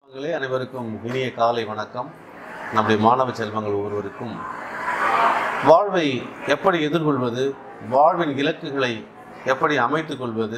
மக்களே அனைவருக்கும் இனிய காலை வணக்கம் நம்முடைய மாணவ செல்வங்கள் ஒவ்வொருவருக்கும் வாழ்வை எப்படி எதிர்கொள்வது வாழ்வின் இலக்குகளை எப்படி அமைத்துக் கொள்வது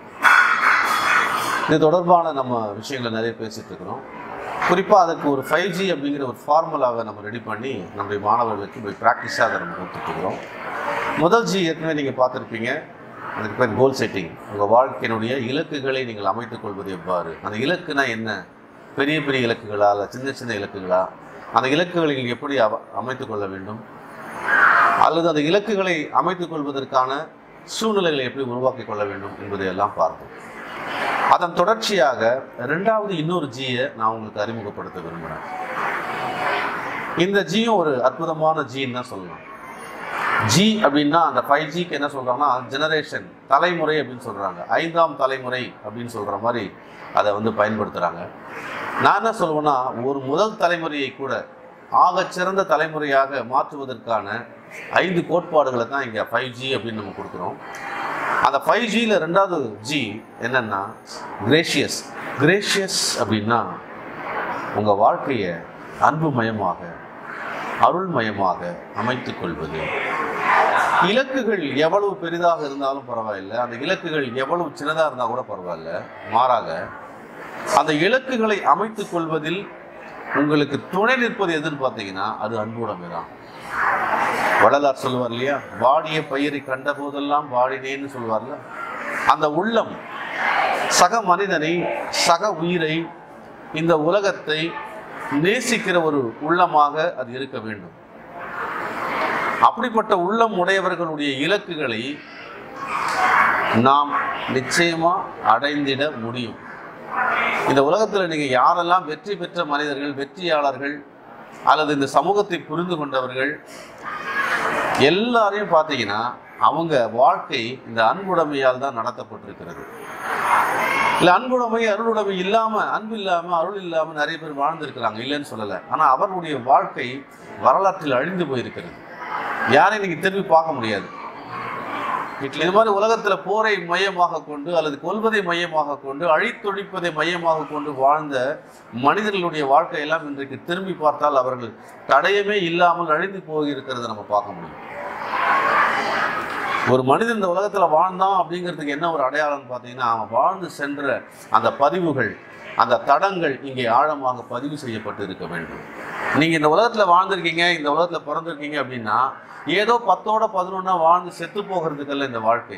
இது தொடர்பான நம்ம விஷயங்களை நிறைய பேசிட்டு இருக்கிறோம் குறிப்பாக அதுக்கு ஒரு ஃபைவ் ஜி அப்படிங்கிற ஒரு ஃபார்முலாவை நம்ம ரெடி பண்ணி நம்முடைய மாணவர்களுக்கு போய் ப்ராக்டிஸாக அதை நம்ம கொடுத்துட்ருக்குறோம் முதல் ஜி ஏற்கனவே நீங்கள் பார்த்துருப்பீங்க அதுக்கு பேர் கோல் செட்டிங் உங்கள் வாழ்க்கையினுடைய இலக்குகளை நீங்கள் அமைத்துக் கொள்வது எவ்வாறு அந்த இலக்குனா என்ன பெரிய பெரிய இலக்குகளா இல்லை சின்ன சின்ன இலக்குகளா அந்த இலக்குகளை நீங்கள் எப்படி அவ அமைத்துக் கொள்ள வேண்டும் அல்லது அந்த இலக்குகளை அமைத்துக் கொள்வதற்கான சூழ்நிலைகளை எப்படி உருவாக்கிக் கொள்ள வேண்டும் என்பதை எல்லாம் பார்த்தோம் அதன் தொடர்ச்சியாக ரெண்டாவது இன்னொரு ஜியை நான் உங்களுக்கு அறிமுகப்படுத்த விரும்புகிறேன் இந்த ஜியும் ஒரு அற்புதமான ஜின்னு தான் சொல்லலாம் ஜி அப்படின்னா அந்த ஃபைவ் ஜிக்கு என்ன சொல்கிறாங்கன்னா ஜெனரேஷன் தலைமுறை அப்படின்னு சொல்கிறாங்க ஐந்தாம் தலைமுறை அப்படின்னு சொல்கிற மாதிரி அதை வந்து பயன்படுத்துகிறாங்க நான் என்ன சொல்லுவேன்னா ஒரு முதல் தலைமுறையை கூட ஆகச்சிறந்த தலைமுறையாக மாற்றுவதற்கான ஐந்து கோட்பாடுகளை தான் இங்கே ஃபைவ் ஜி அப்படின்னு நம்ம கொடுக்குறோம் அந்த ஃபைவ் ஜியில் ரெண்டாவது ஜி என்னன்னா கிரேஷியஸ் கிரேஷியஸ் அப்படின்னா உங்கள் வாழ்க்கையை அன்புமயமாக அருள்மயமாக அமைத்துக் கொள்வது இலக்குகள் எவ்வளவு பெரிதாக இருந்தாலும் பரவாயில்லை அந்த இலக்குகள் எவ்வளவு சின்னதாக இருந்தால் கூட பரவாயில்ல மாறாக அந்த இலக்குகளை அமைத்துக் கொள்வதில் உங்களுக்கு துணை நிற்பது எதுன்னு பார்த்தீங்கன்னா அது அன்புடைமை தான் வள்ளலார் சொல்லுவார் இல்லையா வாடிய பயிரை கண்ட போதெல்லாம் வாடினேன்னு சொல்லுவார்ல அந்த உள்ளம் சக மனிதனை சக உயிரை இந்த உலகத்தை நேசிக்கிற ஒரு உள்ளமாக அது இருக்க வேண்டும் அப்படிப்பட்ட உள்ளம் உடையவர்களுடைய இலக்குகளை நாம் நிச்சயமா அடைந்திட முடியும் இந்த உலகத்தில் நீங்க யாரெல்லாம் வெற்றி பெற்ற மனிதர்கள் வெற்றியாளர்கள் அல்லது இந்த சமூகத்தை புரிந்து கொண்டவர்கள் எல்லாரையும் பார்த்தீங்கன்னா அவங்க வாழ்க்கை இந்த அன்புடைமையால் தான் நடத்தப்பட்டிருக்கிறது இல்லை அன்புடைமை அருளுடைமை இல்லாமல் அன்பு இல்லாமல் அருள் இல்லாமல் நிறைய பேர் வாழ்ந்திருக்கிறாங்க இல்லைன்னு சொல்லலை ஆனால் அவர்களுடைய வாழ்க்கை வரலாற்றில் அழிந்து போயிருக்கிறது யாரையும் நீங்கள் திரும்பி பார்க்க முடியாது இது மாதிரி உலகத்தில் போரை மையமாக கொண்டு அல்லது கொல்வதை மையமாக கொண்டு அழித்தொழிப்பதை மையமாக கொண்டு வாழ்ந்த மனிதர்களுடைய வாழ்க்கையெல்லாம் இன்றைக்கு திரும்பி பார்த்தால் அவர்கள் தடயமே இல்லாமல் அழிந்து போயிருக்கிறத நம்ம பார்க்க முடியும் ஒரு மனிதன் இந்த உலகத்தில் வாழ்ந்தான் அப்படிங்கிறதுக்கு என்ன ஒரு அடையாளம்னு பார்த்தீங்கன்னா அவன் வாழ்ந்து சென்ற அந்த பதிவுகள் அந்த தடங்கள் இங்கே ஆழமாக பதிவு செய்யப்பட்டு இருக்க வேண்டும் நீங்கள் இந்த உலகத்தில் வாழ்ந்திருக்கீங்க இந்த உலகத்தில் பிறந்திருக்கீங்க அப்படின்னா ஏதோ பத்தோட பதினொன்னா வாழ்ந்து செத்து போகிறதுக்கல்ல இந்த வாழ்க்கை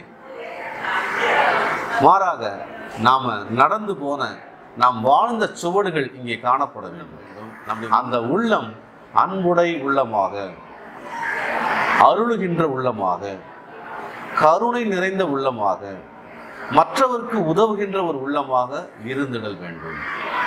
மாறாக நாம் நடந்து போன நாம் வாழ்ந்த சுவடுகள் இங்கே காணப்பட வேண்டும் நம்முடைய அந்த உள்ளம் அன்புடை உள்ளமாக அருளுகின்ற உள்ளமாக கருணை நிறைந்த உள்ளமாக மற்றவருக்கு உதவுகின்ற ஒரு உள்ளமாக இருந்திடல் வேண்டும்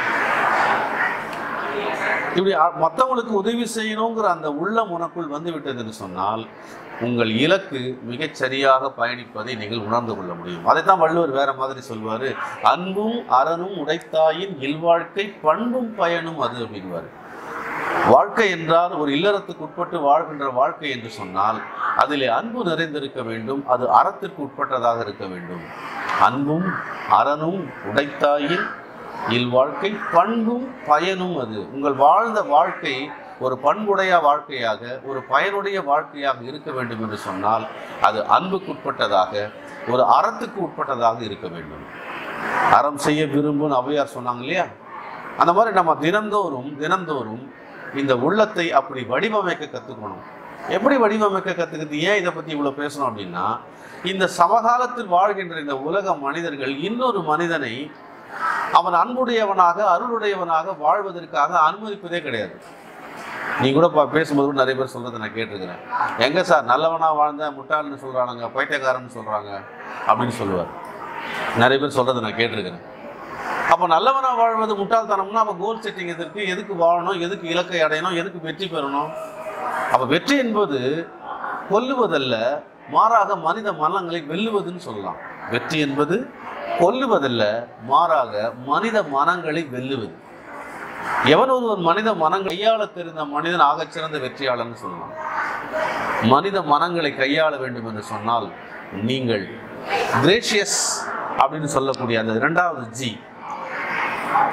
இப்படி அ- மற்றவங்களுக்கு உதவி செய்யணுங்கிற அந்த உள்ளம் உனக்குள் வந்து விட்டதுன்னு சொன்னால் உங்கள் இலக்கு மிகச் சரியாக பயணிப்பதை நீங்கள் உணர்ந்து கொள்ள முடியும் அதைத்தான் வள்ளுவர் வேற மாதிரி சொல்வாரு அன்பும் அறனும் உடைத்தாயின் இல்வாழ்க்கை பண்பும் பயனும் அது அப்படின்வாரு வாழ்க்கை என்றால் ஒரு இல்லறத்துக்கு உட்பட்டு வாழ்கின்ற வாழ்க்கை என்று சொன்னால் அதிலே அன்பு நிறைந்திருக்க வேண்டும் அது அறத்திற்கு உட்பட்டதாக இருக்க வேண்டும் அன்பும் அறனும் உடைத்தாயின் இல்வாழ்க்கை பண்பும் பயனும் அது உங்கள் வாழ்ந்த வாழ்க்கை ஒரு பண்புடைய வாழ்க்கையாக ஒரு பயனுடைய வாழ்க்கையாக இருக்க வேண்டும் என்று சொன்னால் அது அன்புக்குட்பட்டதாக ஒரு அறத்துக்கு உட்பட்டதாக இருக்க வேண்டும் அறம் செய்ய விரும்புன்னு ஔவையார் சொன்னாங்க இல்லையா அந்த மாதிரி நம்ம தினந்தோறும் தினந்தோறும் இந்த உள்ளத்தை அப்படி வடிவமைக்க கற்றுக்கணும் எப்படி வடிவமைக்க கற்றுக்கிறது ஏன் இதை பற்றி இவ்வளோ பேசணும் அப்படின்னா இந்த சமகாலத்தில் வாழ்கின்ற இந்த உலக மனிதர்கள் இன்னொரு மனிதனை அவன் அன்புடையவனாக அருளுடையவனாக வாழ்வதற்காக அனுமதிப்பதே கிடையாது நீ கூட பா பேசும்போது கூட நிறைய பேர் சொல்கிறத நான் கேட்டிருக்கிறேன் எங்கே சார் நல்லவனா வாழ்ந்த முட்டாள்னு சொல்கிறானுங்க பைத்தியக்காரன்னு சொல்கிறாங்க அப்படின்னு சொல்லுவார் நிறைய பேர் சொல்கிறத நான் கேட்டிருக்கிறேன் அப்போ நல்லவனா வாழ்வது முட்டாள்தனம்னா அப்போ கோல் செட்டிங் எதற்கு எதுக்கு வாழணும் எதுக்கு இலக்கை அடையணும் எதுக்கு வெற்றி பெறணும் அப்போ வெற்றி என்பது கொல்லுவதல்ல மாறாக மனித மனங்களை வெல்லுவதுன்னு சொல்லலாம் வெற்றி என்பது கொல்லுவதல்ல மாறாக மனித மனங்களை வெல்லுவது எவன் ஒருவன் மனித மனங்களை கையாள தெரிந்த மனிதன் ஆகச்சிறந்த வெற்றியாளர்னு சொல்லலாம் மனித மனங்களை கையாள வேண்டும் என்று சொன்னால் நீங்கள் கிரேஷியஸ் அப்படின்னு சொல்லக்கூடிய அந்த இரண்டாவது ஜி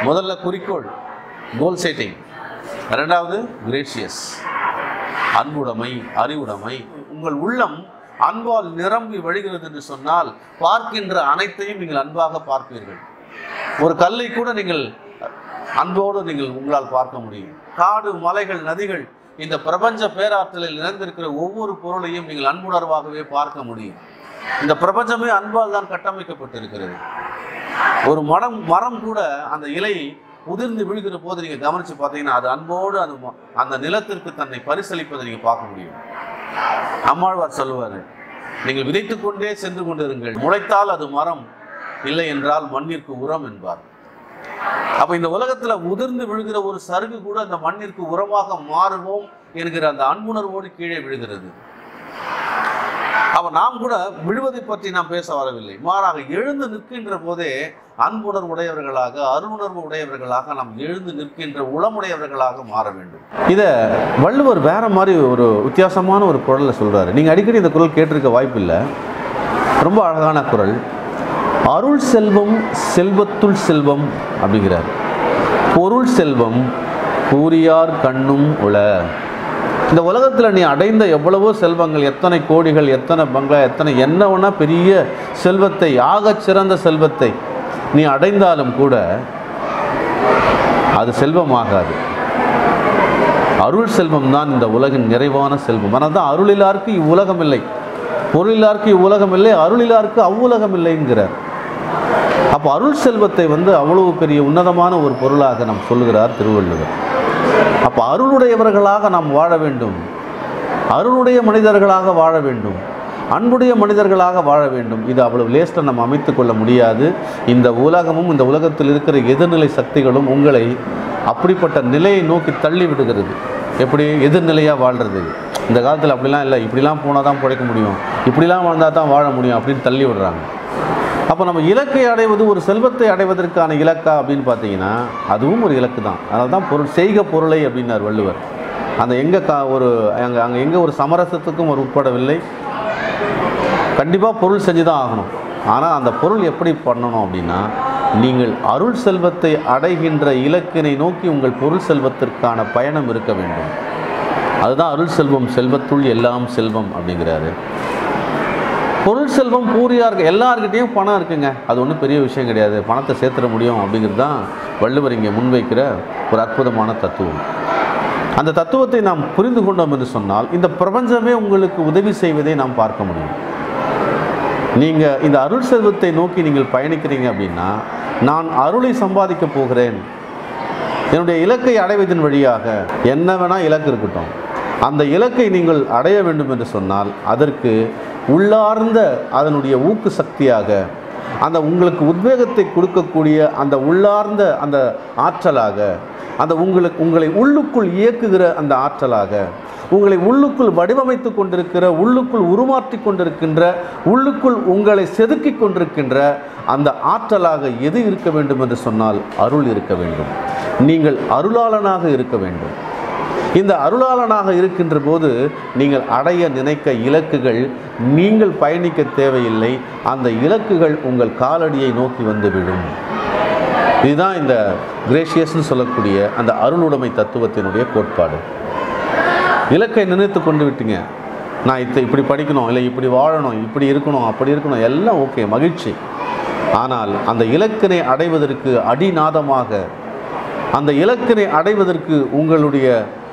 முதல்ல குறிக்கோள் கோல் செட்டிங் ரெண்டாவது கிரேஷியஸ் அன்புடைமை அறிவுடைமை உங்கள் உள்ளம் அன்பால் நிரம்பி வழிகிறது என்று சொன்னால் பார்க்கின்ற அனைத்தையும் நீங்கள் அன்பாக பார்ப்பீர்கள் ஒரு கல்லை கூட நீங்கள் அன்போடு நீங்கள் உங்களால் பார்க்க முடியும் காடு மலைகள் நதிகள் இந்த பிரபஞ்ச பேராற்றலில் நிறைந்திருக்கிற ஒவ்வொரு பொருளையும் நீங்கள் அன்புணர்வாகவே பார்க்க முடியும் இந்த பிரபஞ்சமே அன்பால் தான் கட்டமைக்கப்பட்டிருக்கிறது ஒரு மரம் மரம் கூட அந்த இலை உதிர்ந்து விழுகிற போது நீங்க கவனிச்சு பார்த்தீங்கன்னா அது அன்போடு அது ம- அந்த நிலத்திற்கு தன்னை பரிசளிப்பதை நீங்க பார்க்க முடியும் நம்மாழ்வார் சொல்லுவாரு நீங்கள் விதைத்துக் கொண்டே சென்று கொண்டிருங்கள் முளைத்தால் அது மரம் இல்லை என்றால் மண்ணிற்கு உரம் என்பார் அப்ப இந்த உலகத்துல உதிர்ந்து விழுகிற ஒரு சருகு கூட அந்த மண்ணிற்கு உரமாக மாறுவோம் என்கிற அந்த அன்புணர்வோடு கீழே விழுகிறது அப்ப நாம் கூட விழுவதை பற்றி நாம் பேச வரவில்லை மாறாக எழுந்து நிற்கின்ற போதே அன்புணர்வு உடையவர்களாக அருணுணர்வு உடையவர்களாக நாம் எழுந்து நிற்கின்ற உளமுடையவர்களாக மாற வேண்டும் இத வள்ளுவர் வேற மாதிரி ஒரு வித்தியாசமான ஒரு குரல்ல சொல்றாரு நீங்க அடிக்கடி இந்த குரல் கேட்டிருக்க வாய்ப்பில்லை ரொம்ப அழகான குரல் அருள் செல்வம் செல்வத்துள் செல்வம் அப்படிங்கிறார் பொருள் செல்வம் கூறியார் கண்ணும் உள இந்த உலகத்தில் நீ அடைந்த எவ்வளவோ செல்வங்கள் எத்தனை கோடிகள் எத்தனை பங்களா எத்தனை என்ன வேணா பெரிய செல்வத்தை ஆகச் சிறந்த செல்வத்தை நீ அடைந்தாலும் கூட அது செல்வமாகாது அருள் செல்வம் தான் இந்த உலகின் நிறைவான செல்வம் ஆனால் தான் அருளிலாருக்கு இவ்வுலகம் இல்லை பொருளிலாருக்கு இவ்வுலகம் இல்லை அருளிலாருக்கு அவ்வுலகம் இல்லைங்கிறார் அப்போ அருள் செல்வத்தை வந்து அவ்வளவு பெரிய உன்னதமான ஒரு பொருளாக நாம் சொல்லுகிறார் திருவள்ளுவர் அப்போ அருளுடையவர்களாக நாம் வாழ வேண்டும் அருளுடைய மனிதர்களாக வாழ வேண்டும் அன்புடைய மனிதர்களாக வாழ வேண்டும் இது அவ்வளவு லேஸ்ட்டில் நம்ம அமைத்து கொள்ள முடியாது இந்த உலகமும் இந்த உலகத்தில் இருக்கிற எதிர்நிலை சக்திகளும் உங்களை அப்படிப்பட்ட நிலையை நோக்கி தள்ளி விடுகிறது எப்படி எதிர்நிலையாக வாழ்கிறது இந்த காலத்தில் அப்படிலாம் இல்லை இப்படிலாம் போனால் தான் பிழைக்க முடியும் இப்படிலாம் வாழ்ந்தால் தான் வாழ முடியும் அப்படின்னு தள்ளி விடுறாங்க அப்போ நம்ம இலக்கை அடைவது ஒரு செல்வத்தை அடைவதற்கான இலக்கா அப்படின்னு பார்த்தீங்கன்னா அதுவும் ஒரு இலக்கு தான் அதனால தான் பொருள் செய்க பொருளை அப்படின்னார் வள்ளுவர் அந்த எங்கே கா ஒரு அங்கே அங்கே எங்கே ஒரு சமரசத்துக்கும் ஒரு உட்படவில்லை கண்டிப்பாக பொருள் செஞ்சு தான் ஆகணும் ஆனால் அந்த பொருள் எப்படி பண்ணணும் அப்படின்னா நீங்கள் அருள் செல்வத்தை அடைகின்ற இலக்கினை நோக்கி உங்கள் பொருள் செல்வத்திற்கான பயணம் இருக்க வேண்டும் அதுதான் அருள் செல்வம் செல்வத்துள் எல்லாம் செல்வம் அப்படிங்கிறாரு பொருள் செல்வம் பூரியாக இருக்கு எல்லார்கிட்டேயும் பணம் இருக்குங்க அது ஒன்றும் பெரிய விஷயம் கிடையாது பணத்தை சேர்த்துட முடியும் அப்படிங்கிறது தான் வள்ளுவர் இங்கே முன்வைக்கிற ஒரு அற்புதமான தத்துவம் அந்த தத்துவத்தை நாம் புரிந்து கொண்டோம் என்று சொன்னால் இந்த பிரபஞ்சமே உங்களுக்கு உதவி செய்வதை நாம் பார்க்க முடியும் நீங்கள் இந்த அருள் செல்வத்தை நோக்கி நீங்கள் பயணிக்கிறீங்க அப்படின்னா நான் அருளை சம்பாதிக்க போகிறேன் என்னுடைய இலக்கை அடைவதன் வழியாக என்ன வேணால் இலக்கு இருக்கட்டும் அந்த இலக்கை நீங்கள் அடைய வேண்டும் என்று சொன்னால் அதற்கு உள்ளார்ந்த அதனுடைய ஊக்கு சக்தியாக அந்த உங்களுக்கு உத்வேகத்தை கொடுக்கக்கூடிய அந்த உள்ளார்ந்த அந்த ஆற்றலாக அந்த உங்களுக்கு உங்களை உள்ளுக்குள் இயக்குகிற அந்த ஆற்றலாக உங்களை உள்ளுக்குள் வடிவமைத்து கொண்டிருக்கிற உள்ளுக்குள் உருமாற்றி கொண்டிருக்கின்ற உள்ளுக்குள் உங்களை செதுக்கி கொண்டிருக்கின்ற அந்த ஆற்றலாக எது இருக்க வேண்டும் என்று சொன்னால் அருள் இருக்க வேண்டும் நீங்கள் அருளாளனாக இருக்க வேண்டும் இந்த அருளாளனாக இருக்கின்ற போது நீங்கள் அடைய நினைக்க இலக்குகள் நீங்கள் பயணிக்க தேவையில்லை அந்த இலக்குகள் உங்கள் காலடியை நோக்கி வந்துவிடும் இதுதான் இந்த கிரேஷியஸ்னு சொல்லக்கூடிய அந்த அருளுடைமை தத்துவத்தினுடைய கோட்பாடு இலக்கை நினைத்து கொண்டு விட்டீங்க நான் இத்தை இப்படி படிக்கணும் இல்லை இப்படி வாழணும் இப்படி இருக்கணும் அப்படி இருக்கணும் எல்லாம் ஓகே மகிழ்ச்சி ஆனால் அந்த இலக்கினை அடைவதற்கு அடிநாதமாக அந்த இலக்கினை அடைவதற்கு உங்களுடைய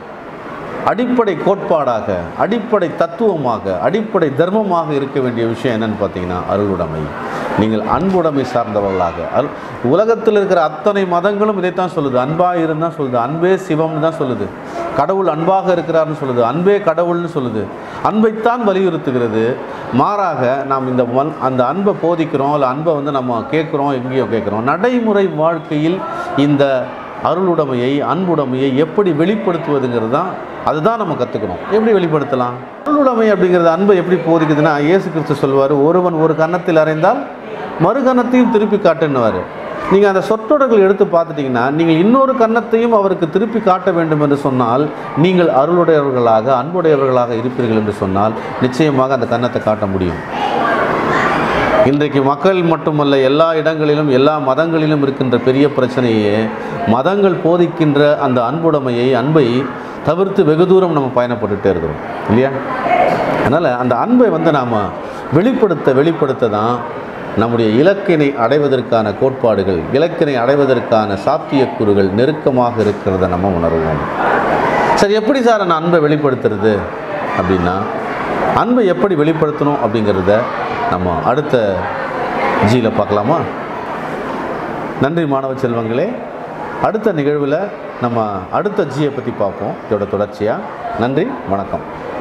அடிப்படை கோட்பாடாக அடிப்படை தத்துவமாக அடிப்படை தர்மமாக இருக்க வேண்டிய விஷயம் என்னன்னு பார்த்தீங்கன்னா அருளுடைமை நீங்கள் அன்புடைமை சார்ந்தவர்களாக அரு உலகத்தில் இருக்கிற அத்தனை மதங்களும் இதைத்தான் சொல்லுது அன்பாக இருந்தால் சொல்லுது அன்பே சிவம்னு தான் சொல்லுது கடவுள் அன்பாக இருக்கிறார்னு சொல்லுது அன்பே கடவுள்னு சொல்லுது அன்பைத்தான் வலியுறுத்துகிறது மாறாக நாம் இந்த மன் அந்த அன்பை போதிக்கிறோம் இல்லை அன்பை வந்து நம்ம கேட்குறோம் எங்கேயோ கேட்குறோம் நடைமுறை வாழ்க்கையில் இந்த அருளுடைமையை அன்புடைமையை எப்படி வெளிப்படுத்துவதுங்கிறது தான் அதுதான் நம்ம கற்றுக்கணும் எப்படி வெளிப்படுத்தலாம் அருளுடைமை அப்படிங்கிறது அன்பை எப்படி போதிக்குதுன்னா இயேசு கிறிஸ்து சொல்வார் ஒருவன் ஒரு கன்னத்தில் அறைந்தால் மறு கன்னத்தையும் திருப்பி காட்டுன்னுவார் நீங்கள் அந்த சொற்றொடர்கள் எடுத்து பார்த்துட்டிங்கன்னா நீங்கள் இன்னொரு கன்னத்தையும் அவருக்கு திருப்பி காட்ட வேண்டும் என்று சொன்னால் நீங்கள் அருளுடையவர்களாக அன்புடையவர்களாக இருப்பீர்கள் என்று சொன்னால் நிச்சயமாக அந்த கன்னத்தை காட்ட முடியும் இன்றைக்கு மக்கள் மட்டுமல்ல எல்லா இடங்களிலும் எல்லா மதங்களிலும் இருக்கின்ற பெரிய பிரச்சனையே மதங்கள் போதிக்கின்ற அந்த அன்புடைமையை அன்பை தவிர்த்து வெகு தூரம் நம்ம பயணப்பட்டுட்டே இருக்கிறோம் இல்லையா அதனால் அந்த அன்பை வந்து நாம் வெளிப்படுத்த வெளிப்படுத்த தான் நம்முடைய இலக்கினை அடைவதற்கான கோட்பாடுகள் இலக்கினை அடைவதற்கான சாத்தியக்கூறுகள் நெருக்கமாக இருக்கிறத நம்ம உணர்வோம் சரி எப்படி சார் நான் அன்பை வெளிப்படுத்துறது அப்படின்னா அன்பை எப்படி வெளிப்படுத்தணும் அப்படிங்கிறத நம்ம அடுத்த ஜியில் பார்க்கலாமா நன்றி மாணவ செல்வங்களே அடுத்த நிகழ்வில் நம்ம அடுத்த ஜியை பற்றி பார்ப்போம் இதோட தொடர்ச்சியாக நன்றி வணக்கம்